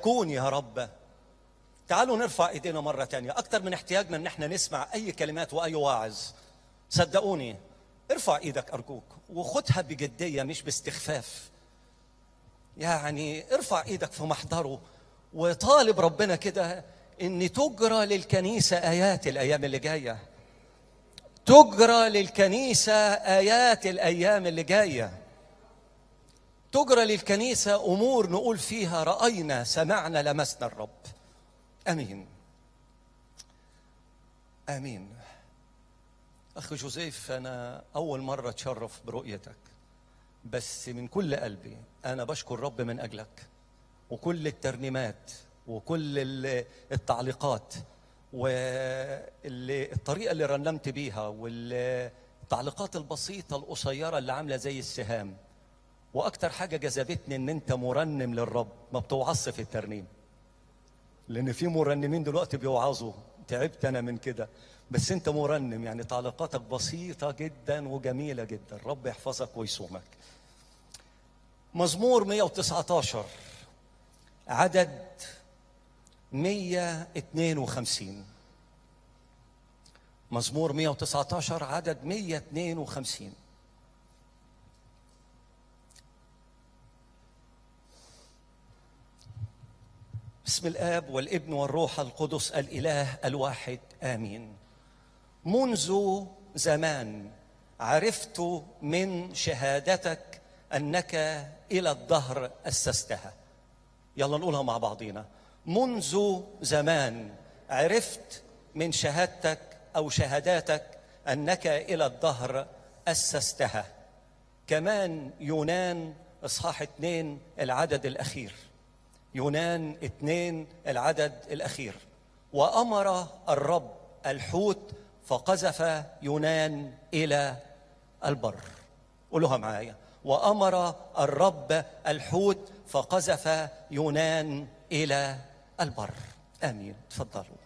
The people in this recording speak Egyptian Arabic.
يكون يا رب تعالوا نرفع ايدينا مرة تانية أكتر من احتياجنا إن احنا نسمع أي كلمات وأي واعظ صدقوني ارفع ايدك أرجوك وخدها بجدية مش باستخفاف يعني ارفع ايدك في محضره وطالب ربنا كده ان تجرى للكنيسة آيات الأيام اللي جاية تجرى للكنيسة آيات الأيام اللي جاية تجرى للكنيسة أمور نقول فيها رأينا سمعنا لمسنا الرب امين امين اخ جوزيف انا اول مره اتشرف برؤيتك بس من كل قلبي انا بشكر رب من اجلك وكل الترنيمات وكل ال- التعليقات والطريقه اللي رنمت بيها والتعليقات البسيطه القصيره اللي عامله زي السهام واكتر حاجه جذبتني ان انت مرنم للرب ما بتوعظش في الترنيم لان في مرنمين دلوقتي بيوعظوا تعبت انا من كده بس انت مرنم يعني تعليقاتك بسيطه جدا وجميله جدا رب يحفظك ويصومك مزمور 119 عدد 152 مزمور 119 عدد 152 بسم الاب والابن والروح القدس الاله الواحد امين منذ زمان عرفت من شهادتك انك الى الدهر اسستها يلا نقولها مع بعضينا منذ زمان عرفت من شهادتك او شهاداتك انك الى الدهر اسستها كمان يونان اصحاح اتنين العدد الاخير يونان اتنين العدد الأخير وأمر الرب الحوت فقذف يونان إلى البر قولوها معايا وأمر الرب الحوت فقذف يونان إلى البر آمين تفضلوا